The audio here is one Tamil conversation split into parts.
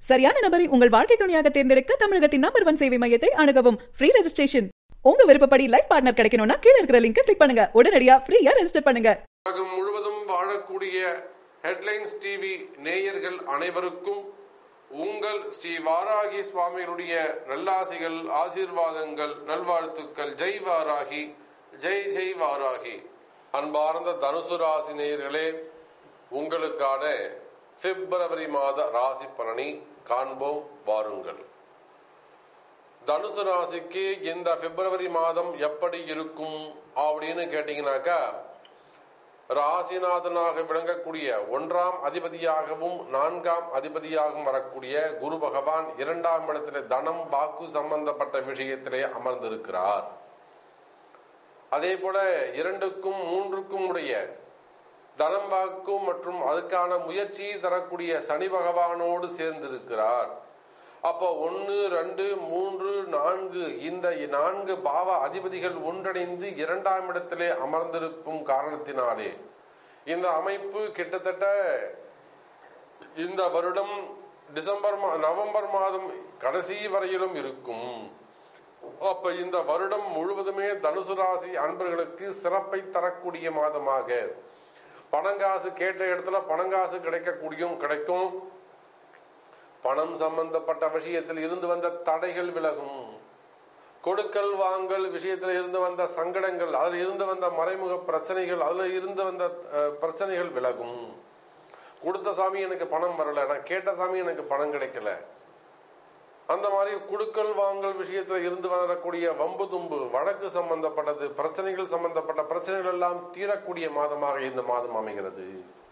சரியான நபரை உங்கள் வாழ்க்கை துணையாக தேர்ந்தெடுக்க தமிழகத்தின் நம்பர் ஒன் சேவை மையத்தை அணுகவும் ஃப்ரீ ரெஜிஸ்ட்ரேஷன் உங்க விருப்பப்படி லைஃப் பார்ட்னர் கிடைக்கணும்னா கீழ இருக்கிற லிங்கை கிளிக் பண்ணுங்க உடனடியா ஃப்ரீயா ரெஜிஸ்டர் பண்ணுங்க உலகம் முழுவதும் வாழக்கூடிய ஹெட்லைன்ஸ் டிவி நேயர்கள் அனைவருக்கும் உங்கள் ஸ்ரீ வாராகி சுவாமிகளுடைய நல்லாசிகள் ஆசீர்வாதங்கள் நல்வாழ்த்துக்கள் ஜெய் வாராகி ஜெய் ஜெய் வாராகி அன்பார்ந்த தனுசு ராசி நேயர்களே உங்களுக்கான பிப்ரவரி மாத ராசி பலனை காண்போம் வாருங்கள் தனுசு ராசிக்கு இந்த பிப்ரவரி மாதம் எப்படி இருக்கும் அப்படின்னு கேட்டீங்கன்னாக்கா ராசிநாதனாக விளங்கக்கூடிய ஒன்றாம் அதிபதியாகவும் நான்காம் அதிபதியாகவும் வரக்கூடிய குரு பகவான் இரண்டாம் இடத்திலே தனம் வாக்கு சம்பந்தப்பட்ட விஷயத்திலே அமர்ந்திருக்கிறார் அதே போல இரண்டுக்கும் மூன்றுக்கும் உடைய தனம் வாக்கு மற்றும் அதுக்கான முயற்சியை தரக்கூடிய சனி பகவானோடு சேர்ந்திருக்கிறார் அப்போ ஒன்று ரெண்டு மூன்று நான்கு இந்த நான்கு பாவ அதிபதிகள் ஒன்றிணைந்து இரண்டாம் இடத்திலே அமர்ந்திருக்கும் காரணத்தினாலே இந்த அமைப்பு கிட்டத்தட்ட இந்த வருடம் டிசம்பர் மா- நவம்பர் மாதம் கடைசி வரையிலும் இருக்கும் அப்ப இந்த வருடம் முழுவதுமே தனுசு ராசி அன்பர்களுக்கு சிறப்பை தரக்கூடிய மாதமாக பணங்காசு கேட்ட இடத்துல பணங்காசு கிடைக்கக்கூடியும் கிடைக்கும் பணம் சம்பந்தப்பட்ட விஷயத்தில் இருந்து வந்த தடைகள் விலகும் கொடுக்கல் வாங்கல் விஷயத்தில் இருந்து வந்த சங்கடங்கள் அதில் இருந்து வந்த மறைமுக பிரச்சனைகள் அதில் இருந்து வந்த அஹ், பிரச்சனைகள் விலகும் கொடுத்த சாமி எனக்கு பணம் வரல நான் கேட்ட சாமி எனக்கு பணம் கிடைக்கல அந்த மாதிரி குடுக்கல் வாங்கல் விஷயத்துல இருந்து வரக்கூடிய வம்பு தும்பு வழக்கு சம்பந்தப்பட்டது பிரச்சனைகள் சம்பந்தப்பட்ட பிரச்சனைகள் எல்லாம் தீரக்கூடிய மாதமாக இந்த மாதம் அமைகிறது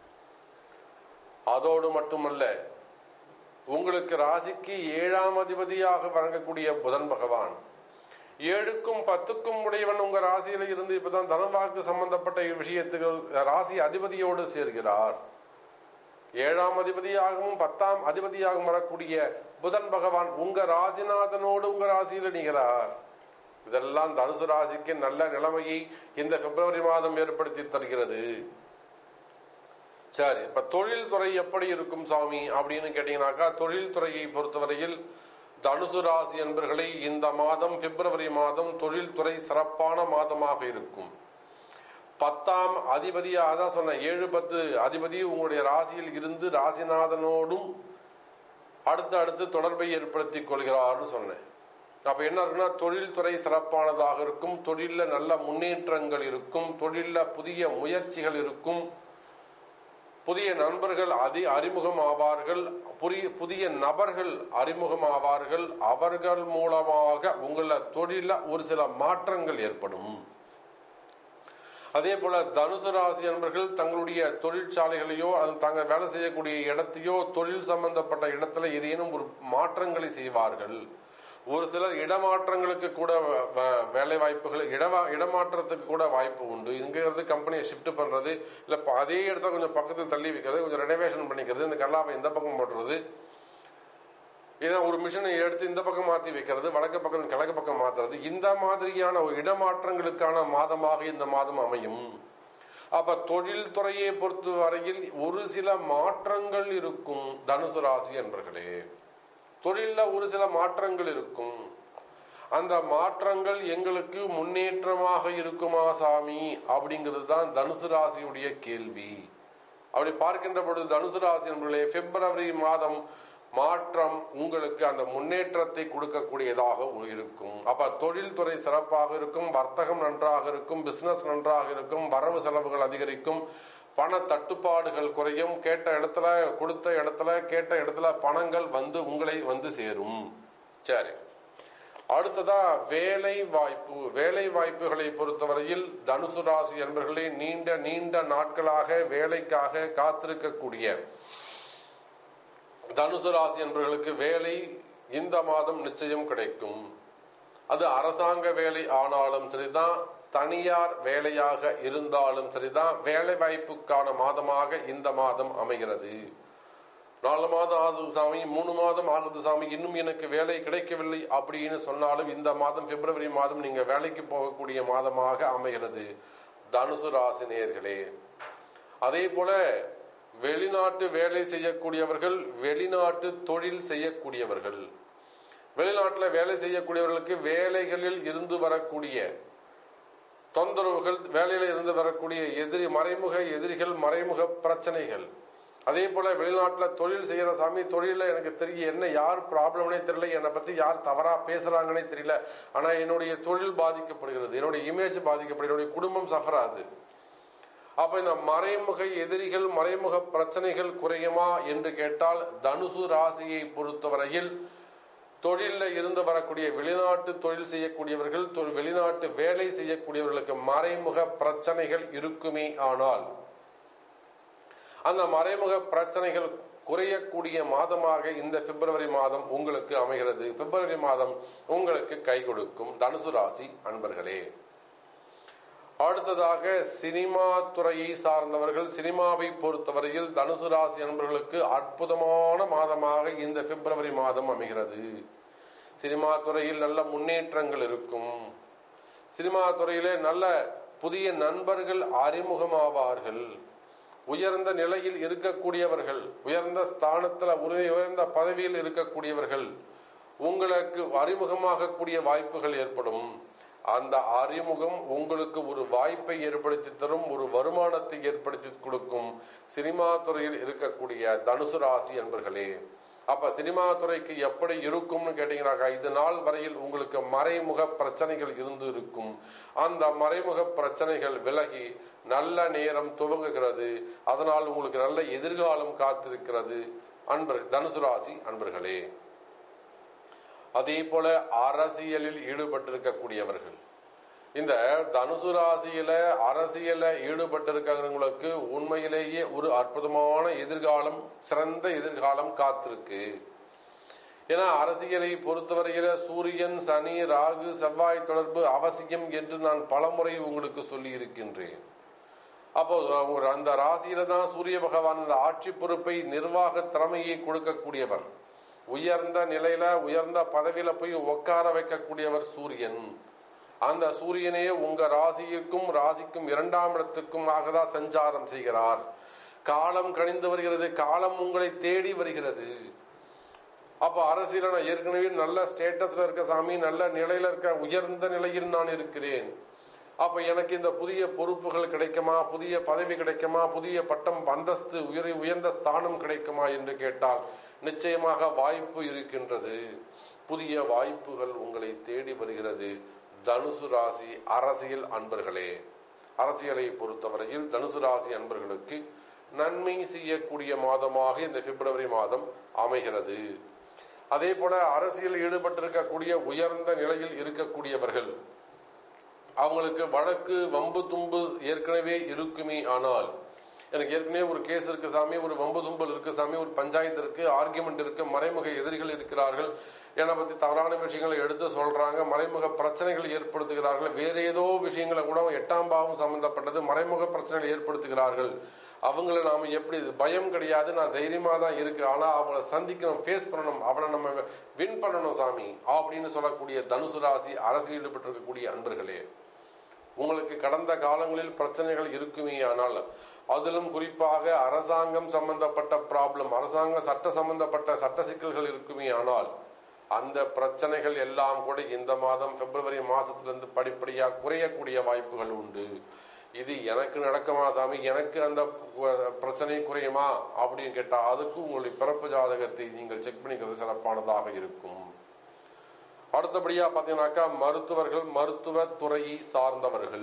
அதோடு மட்டுமல்ல உங்களுக்கு ராசிக்கு ஏழாம் அதிபதியாக வழங்கக்கூடிய புதன் பகவான் ஏழுக்கும் பத்துக்கும் உடையவன் உங்க ராசியில இருந்து இப்பதான் தனவாக்கு சம்பந்தப்பட்ட விஷயத்துகள் ராசி அதிபதியோடு சேர்கிறார் ஏழாம் அதிபதியாகவும் பத்தாம் அதிபதியாகவும் வரக்கூடிய புதன் பகவான் உங்க ராசிநாதனோடு உங்க ராசியில் நிகழார் இதெல்லாம் தனுசு ராசிக்கு நல்ல நிலைமையை இந்த பிப்ரவரி மாதம் ஏற்படுத்தி தருகிறது சரி இப்ப தொழில்துறை எப்படி இருக்கும் சாமி அப்படின்னு கேட்டீங்கன்னாக்கா தொழில்துறையை பொறுத்தவரையில் தனுசு ராசி என்பர்களை இந்த மாதம் பிப்ரவரி மாதம் தொழில்துறை சிறப்பான மாதமாக இருக்கும் பத்தாம் அதிபதியாக தான் சொன்னேன் ஏழு பத்து அதிபதி உங்களுடைய ராசியில் இருந்து ராசிநாதனோடும் அடுத்து அடுத்து தொடர்பை ஏற்படுத்திக் கொள்கிறார்னு சொன்னேன் அப்ப என்ன இருக்குன்னா தொழில்துறை சிறப்பானதாக இருக்கும் தொழில்ல நல்ல முன்னேற்றங்கள் இருக்கும் தொழில்ல புதிய முயற்சிகள் இருக்கும் புதிய நண்பர்கள் அதி அறிமுகம் ஆவார்கள் புதிய புதிய நபர்கள் அறிமுகம் ஆவார்கள் அவர்கள் மூலமாக உங்கள தொழில ஒரு சில மாற்றங்கள் ஏற்படும் அதே போல தனுசு ராசி அன்பர்கள் தங்களுடைய தொழிற்சாலைகளையோ அது தாங்கள் வேலை செய்யக்கூடிய இடத்தையோ தொழில் சம்பந்தப்பட்ட இடத்துல ஏதேனும் ஒரு மாற்றங்களை செய்வார்கள் ஒரு சிலர் இடமாற்றங்களுக்கு கூட வ- வ- வேலை வாய்ப்புகள் இடவா இடமாற்றத்துக்கு கூட வாய்ப்பு உண்டு இங்க இருந்து கம்பெனியை ஷிஃப்ட் பண்றது இல்ல ப- அதே இடத்த கொஞ்சம் பக்கத்தில் தள்ளி வைக்கிறது கொஞ்சம் ரெனோவேஷன் பண்ணிக்கிறது இந்த கல்லாவை இந்த பக்கம் போடுறது ஏன்னா ஒரு மிஷினை எடுத்து இந்த பக்கம் மாத்தி வைக்கிறது வடக்கு பக்கம் கிழக்கு பக்கம் மாத்துறது இந்த மாதிரியான ஒரு இடமாற்றங்களுக்கான மாதமாக இந்த மாதம் அமையும் அப்ப தொழில் துறையை பொறுத்த வரையில் ஒரு சில மாற்றங்கள் இருக்கும் தனுசு ராசி என்பர்களே தொழில்ல ஒரு சில மாற்றங்கள் இருக்கும் அந்த மாற்றங்கள் எங்களுக்கு முன்னேற்றமாக இருக்குமா சாமி அப்படிங்கிறது தான் தனுசு ராசியுடைய கேள்வி அப்படி பார்க்கின்ற பொழுது தனுசு ராசி என்பர்களே பிப்ரவரி மாதம் மாற்றம் உங்களுக்கு அந்த முன்னேற்றத்தை கொடுக்கக்கூடியதாக இருக்கும் அப்ப தொழில்துறை சிறப்பாக இருக்கும் வர்த்தகம் நன்றாக இருக்கும் பிசினஸ் நன்றாக இருக்கும் வரவு செலவுகள் அதிகரிக்கும் பண தட்டுப்பாடுகள் குறையும் கேட்ட இடத்துல கொடுத்த இடத்துல கேட்ட இடத்துல பணங்கள் வந்து உங்களை வந்து சேரும் சரி அடுத்ததா வேலை வாய்ப்பு வேலை வாய்ப்புகளை பொறுத்தவரையில் தனுசு ராசி என்பர்களே நீண்ட நீண்ட நாட்களாக வேலைக்காக காத்திருக்கக்கூடிய தனுசு ராசி என்பவர்களுக்கு வேலை இந்த மாதம் நிச்சயம் கிடைக்கும் அது அரசாங்க வேலை ஆனாலும் சரிதான் தனியார் வேலையாக இருந்தாலும் சரிதான் வேலை வாய்ப்புக்கான மாதமாக இந்த மாதம் அமைகிறது நாலு மாதம் ஆகுது சாமி மூணு மாதம் ஆகுது சாமி இன்னும் எனக்கு வேலை கிடைக்கவில்லை அப்படின்னு சொன்னாலும் இந்த மாதம் பிப்ரவரி மாதம் நீங்க வேலைக்கு போகக்கூடிய மாதமாக அமைகிறது தனுசு ராசி நேயர்களே அதே போல வெளிநாட்டு வேலை செய்யக்கூடியவர்கள் வெளிநாட்டு தொழில் செய்யக்கூடியவர்கள் வெளிநாட்டில் வேலை செய்யக்கூடியவர்களுக்கு வேலைகளில் இருந்து வரக்கூடிய தொந்தரவுகள் வேலையில இருந்து வரக்கூடிய எதிரி மறைமுக எதிரிகள் மறைமுக பிரச்சனைகள் அதே போல வெளிநாட்டில் தொழில் செய்யற சாமி தொழில எனக்கு தெரிய என்ன யார் ப்ராப்ளம்னே தெரியல என்னை பத்தி யார் தவறா பேசுறாங்கன்னே தெரியல ஆனா என்னுடைய தொழில் பாதிக்கப்படுகிறது என்னுடைய இமேஜ் பாதிக்கப்படுகிறது என்னுடைய குடும்பம் சஃபராது அப்ப இந்த மறைமுக எதிரிகள் மறைமுக பிரச்சனைகள் குறையுமா என்று கேட்டால் தனுசு ராசியை பொறுத்தவரையில் தொழில இருந்து வரக்கூடிய வெளிநாட்டு தொழில் செய்யக்கூடியவர்கள் தொ- வெளிநாட்டு வேலை செய்யக்கூடியவர்களுக்கு மறைமுக பிரச்சனைகள் இருக்குமே ஆனால் அந்த மறைமுக பிரச்சனைகள் குறையக்கூடிய மாதமாக இந்த பிப்ரவரி மாதம் உங்களுக்கு அமைகிறது பிப்ரவரி மாதம் உங்களுக்கு கை கொடுக்கும் தனுசு ராசி அன்பர்களே அடுத்ததாக சினிமா துறையை சார்ந்தவர்கள் சினிமாவை பொறுத்தவரையில் தனுசு ராசி அன்பர்களுக்கு அற்புதமான மாதமாக இந்த பிப்ரவரி மாதம் அமைகிறது சினிமா துறையில் நல்ல முன்னேற்றங்கள் இருக்கும் சினிமா துறையிலே நல்ல புதிய நண்பர்கள் அறிமுகமாவார்கள் உயர்ந்த நிலையில் இருக்கக்கூடியவர்கள் உயர்ந்த ஸ்தானத்துல உரு- உயர்ந்த பதவியில் இருக்கக்கூடியவர்கள் உங்களுக்கு அறிமுகமாகக்கூடிய வாய்ப்புகள் ஏற்படும் அந்த அறிமுகம் உங்களுக்கு ஒரு வாய்ப்பை ஏற்படுத்தி தரும் ஒரு வருமானத்தை ஏற்படுத்தி கொடுக்கும் சினிமா துறையில் இருக்கக்கூடிய தனுசு ராசி என்பர்களே அப்ப சினிமா துறைக்கு எப்படி இருக்கும்னு கேட்டீங்கன்னாக்கா இது நாள் வரையில் உங்களுக்கு மறைமுக பிரச்சனைகள் இருந்து இருக்கும் அந்த மறைமுக பிரச்சனைகள் விலகி நல்ல நேரம் துவங்குகிறது அதனால் உங்களுக்கு நல்ல எதிர்காலம் காத்திருக்கிறது அன்பர் தனுசு ராசி அன்பர்களே அதே போல அரசியலில் ஈடுபட்டிருக்கக்கூடியவர்கள் இந்த தனுசு ராசியில அரசியல ஈடுபட்டிருக்கிறவங்களுக்கு உண்மையிலேயே ஒரு அற்புதமான எதிர்காலம் சிறந்த எதிர்காலம் காத்திருக்கு ஏன்னா அரசியலை பொறுத்தவரையில சூரியன் சனி ராகு செவ்வாய் தொடர்பு அவசியம் என்று நான் பலமுறை உங்களுக்கு சொல்லி இருக்கின்றேன் அப்போ ஒரு அந்த ராசியில தான் சூரிய பகவான் இந்த ஆட்சி பொறுப்பை நிர்வாக திறமையை கொடுக்கக்கூடியவர் உயர்ந்த நிலையில உயர்ந்த பதவியில போய் உட்கார வைக்கக்கூடியவர் சூரியன் அந்த சூரியனே உங்க ராசிக்கும் ராசிக்கும் இரண்டாம் இடத்துக்கும் ஆகதான் சஞ்சாரம் செய்கிறார் காலம் கணிந்து வருகிறது காலம் உங்களை தேடி வருகிறது அப்ப அரசியல நான் ஏற்கனவே நல்ல ஸ்டேட்டஸ்ல இருக்க சாமி நல்ல நிலையில இருக்க உயர்ந்த நிலையில் நான் இருக்கிறேன் அப்ப எனக்கு இந்த புதிய பொறுப்புகள் கிடைக்குமா புதிய பதவி கிடைக்குமா புதிய பட்டம் அந்தஸ்து உயர் உயர்ந்த ஸ்தானம் கிடைக்குமா என்று கேட்டால் நிச்சயமாக வாய்ப்பு இருக்கின்றது புதிய வாய்ப்புகள் உங்களை தேடி வருகிறது தனுசு ராசி அரசியல் அன்பர்களே அரசியலை பொறுத்தவரையில் தனுசு ராசி அன்பர்களுக்கு நன்மை செய்யக்கூடிய மாதமாக இந்த பிப்ரவரி மாதம் அமைகிறது அதே போல அரசியல் ஈடுபட்டிருக்கக்கூடிய உயர்ந்த நிலையில் இருக்கக்கூடியவர்கள் அவங்களுக்கு வழக்கு வம்பு தும்பு ஏற்கனவே இருக்குமே ஆனால் எனக்கு ஏற்கனவே ஒரு கேஸ் இருக்கு சாமி ஒரு வம்பு தும்பல் இருக்கு சாமி ஒரு பஞ்சாயத்து இருக்கு ஆர்குமெண்ட் இருக்கு மறைமுக எதிரிகள் இருக்கிறார்கள் என்னை பத்தி தவறான விஷயங்களை எடுத்து சொல்றாங்க மறைமுக பிரச்சனைகள் ஏற்படுத்துகிறார்கள் வேற ஏதோ விஷயங்களை கூட எட்டாம் பாவம் சம்பந்தப்பட்டது மறைமுக பிரச்சனைகள் ஏற்படுத்துகிறார்கள் அவங்கள நாம எப்படி பயம் கிடையாது நான் தைரியமா தான் இருக்கு ஆனா அவங்கள சந்திக்கணும் ஃபேஸ் பண்ணணும் அவனை நம்ம வின் பண்ணணும் சாமி அப்படின்னு சொல்லக்கூடிய தனுசு ராசி அரசியல் ஈடுபட்டிருக்கக்கூடிய அன்பர்களே உங்களுக்கு கடந்த காலங்களில் பிரச்சனைகள் இருக்குமே ஆனால் அதிலும் குறிப்பாக அரசாங்கம் சம்பந்தப்பட்ட ப்ராப்ளம் அரசாங்க சட்ட சம்பந்தப்பட்ட சட்ட சிக்கல்கள் இருக்குமே ஆனால் அந்த பிரச்சனைகள் எல்லாம் கூட இந்த மாதம் பிப்ரவரி மாசத்திலிருந்து படிப்படியா குறையக்கூடிய வாய்ப்புகள் உண்டு இது எனக்கு நடக்குமா சாமி எனக்கு அந்த பிரச்சனை குறையுமா அப்படின்னு கேட்டா அதுக்கு உங்களுடைய பிறப்பு ஜாதகத்தை நீங்கள் செக் பண்ணிக்கிறது சிறப்பானதாக இருக்கும் அடுத்தபடியா பாத்தீங்கன்னாக்கா மருத்துவர்கள் மருத்துவ துறையை சார்ந்தவர்கள்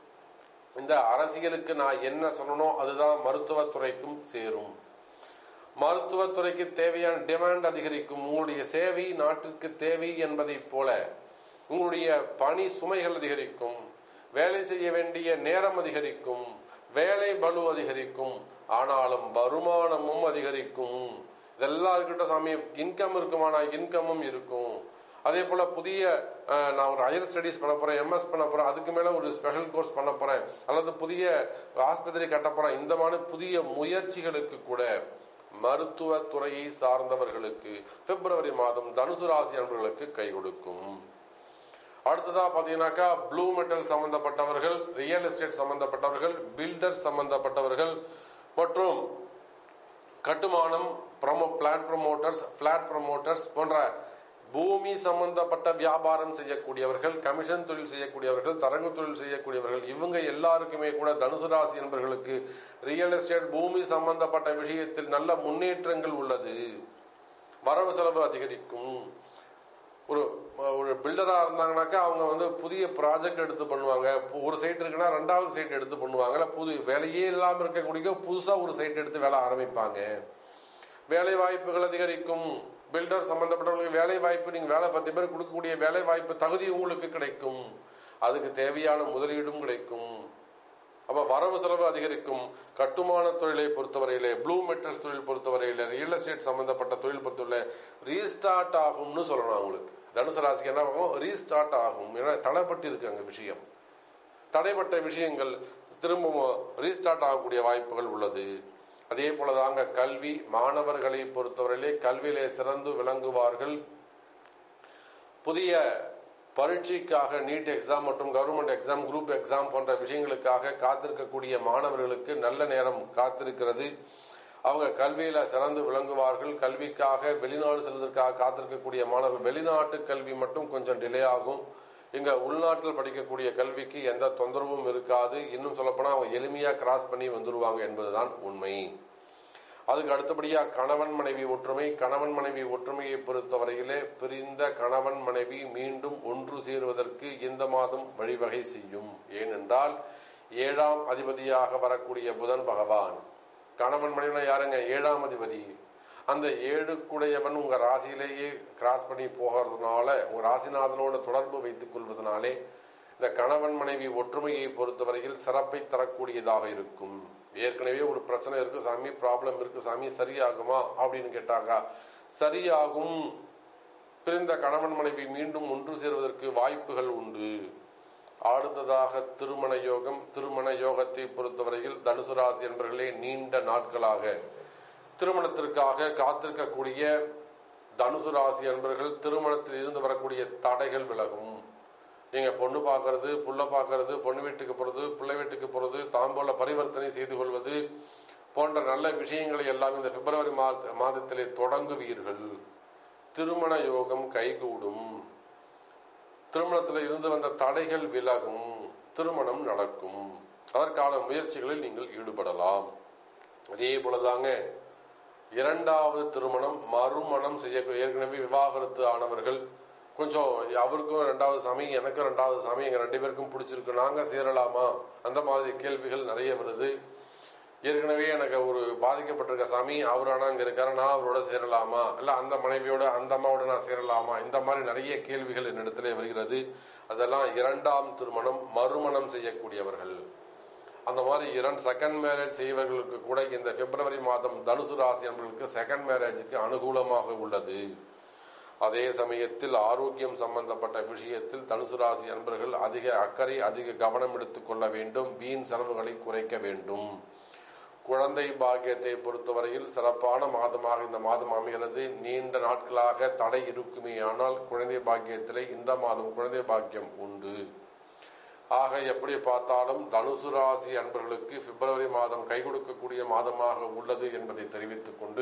இந்த அரசியலுக்கு நான் என்ன சொல்லணும் அதுதான் மருத்துவத்துறைக்கும் சேரும் மருத்துவத்துறைக்கு தேவையான டிமாண்ட் அதிகரிக்கும் உங்களுடைய சேவை நாட்டிற்கு தேவை என்பதைப் போல உங்களுடைய பணி சுமைகள் அதிகரிக்கும் வேலை செய்ய வேண்டிய நேரம் அதிகரிக்கும் வேலை பலு அதிகரிக்கும் ஆனாலும் வருமானமும் அதிகரிக்கும் இதெல்லாம் இருக்கட்டும் சாமி இன்கம் இருக்குமானா இன்கமும் இருக்கும் அதே போல புதிய நான் ஒரு ஹையர் ஸ்டடிஸ் பண்ண போறேன் எம்எஸ் பண்ண போறேன் அதுக்கு மேல ஒரு ஸ்பெஷல் கோர்ஸ் பண்ண போறேன் அல்லது புதிய ஆஸ்பத்திரி கட்ட போறேன் இந்த மாதிரி புதிய முயற்சிகளுக்கு கூட மருத்துவ துறையை சார்ந்தவர்களுக்கு பிப்ரவரி மாதம் தனுசு ராசி அன்பர்களுக்கு கை கொடுக்கும் அடுத்ததா பாத்தீங்கன்னாக்கா ப்ளூ மெட்டல் சம்பந்தப்பட்டவர்கள் ரியல் எஸ்டேட் சம்பந்தப்பட்டவர்கள் பில்டர் சம்பந்தப்பட்டவர்கள் மற்றும் கட்டுமானம் promo flat promoters flat promoters போன்ற பூமி சம்பந்தப்பட்ட வியாபாரம் செய்யக்கூடியவர்கள் கமிஷன் தொழில் செய்யக்கூடியவர்கள் தரங்கு தொழில் செய்யக்கூடியவர்கள் இவங்க எல்லாருக்குமே கூட தனுசு ராசி என்பவர்களுக்கு ரியல் எஸ்டேட் பூமி சம்பந்தப்பட்ட விஷயத்தில் நல்ல முன்னேற்றங்கள் உள்ளது வரவு செலவு அதிகரிக்கும் ஒரு ஒரு பில்டரா இருந்தாங்கனாக்கா அவங்க வந்து புதிய ப்ராஜெக்ட் எடுத்து பண்ணுவாங்க ஒரு சைட் இருக்குன்னா ரெண்டாவது சைட் எடுத்து பண்ணுவாங்க இல்ல புது வேலையே இல்லாம இருக்கக்கூடிய புதுசா ஒரு சைட் எடுத்து வேலை ஆரம்பிப்பாங்க வேலை வாய்ப்புகள் அதிகரிக்கும் பில்டர் சம்பந்தப்பட்டவங்களுக்கு வேலை வாய்ப்பு நீங்க வேலை பத்து பேர் கொடுக்கக்கூடிய வேலை வாய்ப்பு தகுதி உங்களுக்கு கிடைக்கும் அதுக்கு தேவையான முதலீடும் கிடைக்கும் அப்ப வரவு செலவு அதிகரிக்கும் கட்டுமான தொழிலை பொறுத்தவரையிலே ப்ளூ மெட்டல்ஸ் தொழில் பொறுத்தவரையில ரியல் எஸ்டேட் சம்பந்தப்பட்ட தொழில் பொறுத்தவரை ரீஸ்டார்ட் ஆகும்னு சொல்லணும் அவங்களுக்கு தனுசு ராசிக்கு என்ன ஆகும் ரீஸ்டார்ட் ஆகும் ஏன்னா தடைப்பட்டு இருக்கு அங்க விஷயம் தடைப்பட்ட விஷயங்கள் திரும்பவும் ரீஸ்டார்ட் ஆகக்கூடிய வாய்ப்புகள் உள்ளது அதே போலதாங்க கல்வி மாணவர்களை பொறுத்தவரையிலே கல்வியிலே சிறந்து விளங்குவார்கள் புதிய பரீட்சைக்காக நீட் எக்ஸாம் மற்றும் கவர்மெண்ட் எக்ஸாம் குரூப் எக்ஸாம் போன்ற விஷயங்களுக்காக காத்திருக்கக்கூடிய மாணவர்களுக்கு நல்ல நேரம் காத்திருக்கிறது அவங்க கல்வியில சிறந்து விளங்குவார்கள் கல்விக்காக வெளிநாடு செல்வதற்காக காத்திருக்கக்கூடிய மாணவர்கள் வெளிநாட்டு கல்வி மட்டும் கொஞ்சம் டிலே ஆகும் இங்க உள்நாட்டில் படிக்கக்கூடிய கல்விக்கு எந்த தொந்தரவும் இருக்காது இன்னும் சொல்லப்போனா அவங்க எளிமையா கிராஸ் பண்ணி வந்துருவாங்க என்பதுதான் உண்மை அதுக்கு அடுத்தபடியா கணவன் மனைவி ஒற்றுமை கணவன் மனைவி ஒற்றுமையை பொறுத்தவரையிலே பிரிந்த கணவன் மனைவி மீண்டும் ஒன்று சேருவதற்கு இந்த மாதம் வழிவகை செய்யும் ஏனென்றால் ஏழாம் அதிபதியாக வரக்கூடிய புதன் பகவான் கணவன் மனைவினா யாருங்க ஏழாம் அதிபதி அந்த ஏழுக்குடையவன் உங்க ராசியிலேயே கிராஸ் பண்ணி போகிறதுனால உங்க ராசிநாதனோட தொடர்பு வைத்துக் கொள்வதனாலே இந்த கணவன் மனைவி ஒற்றுமையை பொறுத்தவரையில் சிறப்பை தரக்கூடியதாக இருக்கும் ஏற்கனவே ஒரு பிரச்சனை இருக்கு சாமி ப்ராப்ளம் இருக்கு சாமி சரியாகுமா அப்படின்னு கேட்டாங்க சரியாகும் பிரிந்த கணவன் மனைவி மீண்டும் ஒன்று சேர்வதற்கு வாய்ப்புகள் உண்டு அடுத்ததாக திருமண யோகம் திருமண யோகத்தை பொறுத்தவரையில் தனுசு ராசி என்பவர்களே நீண்ட நாட்களாக திருமணத்திற்காக காத்திருக்கக்கூடிய தனுசு ராசி என்பவர்கள் திருமணத்தில் இருந்து வரக்கூடிய தடைகள் விலகும் நீங்க பொண்ணு பார்க்கறது புள்ள பார்க்கறது பொண்ணு வீட்டுக்கு போறது பிள்ளை வீட்டுக்கு போறது தாம்போல பரிவர்த்தனை செய்து கொள்வது போன்ற நல்ல விஷயங்களை எல்லாம் இந்த பிப்ரவரி மாதத்திலே தொடங்குவீர்கள் திருமண யோகம் கைகூடும் திருமணத்தில் இருந்து வந்த தடைகள் விலகும் திருமணம் நடக்கும் அதற்கான முயற்சிகளில் நீங்கள் ஈடுபடலாம் அதே போலதாங்க இரண்டாவது திருமணம் மறுமணம் செய்ய ஏற்கனவே விவாகரத்து ஆனவர்கள் கொஞ்சம் அவருக்கும் ரெண்டாவது சாமி எனக்கும் ரெண்டாவது சாமி எங்க ரெண்டு பேருக்கும் பிடிச்சிருக்கு நாங்க சேரலாமா அந்த மாதிரி கேள்விகள் நிறைய வருது ஏற்கனவே எனக்கு ஒரு பாதிக்கப்பட்டிருக்க சாமி அவர் ஆனா இங்க இருக்காரு நான் அவரோட சேரலாமா இல்ல அந்த மனைவியோட அந்த அம்மாவோட நான் சேரலாமா இந்த மாதிரி நிறைய கேள்விகள் என்னிடத்திலே வருகிறது அதெல்லாம் இரண்டாம் திருமணம் மறுமணம் செய்யக்கூடியவர்கள் அந்த மாதிரி இரண்டு செகண்ட் மேரேஜ் செய்வர்களுக்கு கூட இந்த பிப்ரவரி மாதம் தனுசு ராசி என்பவர்களுக்கு செகண்ட் மேரேஜுக்கு அனுகூலமாக உள்ளது அதே சமயத்தில் ஆரோக்கியம் சம்பந்தப்பட்ட விஷயத்தில் தனுசு ராசி அன்பர்கள் அதிக அக்கறை அதிக கவனம் எடுத்துக் கொள்ள வேண்டும் வீண் செலவுகளை குறைக்க வேண்டும் குழந்தை பாக்கியத்தை பொறுத்தவரையில் சிறப்பான மாதமாக இந்த மாதம் அமைகிறது நீண்ட நாட்களாக தடை இருக்குமே ஆனால் குழந்தை பாக்கியத்திலே இந்த மாதம் குழந்தை பாக்கியம் உண்டு ஆக எப்படி பார்த்தாலும் தனுசு ராசி அன்பர்களுக்கு பிப்ரவரி மாதம் கை கொடுக்கக்கூடிய மாதமாக உள்ளது என்பதை தெரிவித்துக் கொண்டு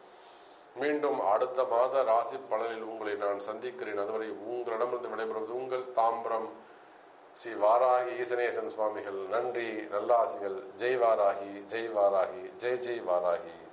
மீண்டும் அடுத்த மாத ராசி பலனில் உங்களை நான் சந்திக்கிறேன் அதுவரை உங்களிடமிருந்து விடைபெறுவது உங்கள் தாம்பரம் ஸ்ரீ வாராகி ஈசனேசன் சுவாமிகள் நன்றி நல்லாசிகள் ஜெய் வாராகி ஜெய் வாராகி ஜெய் ஜெய் வாராகி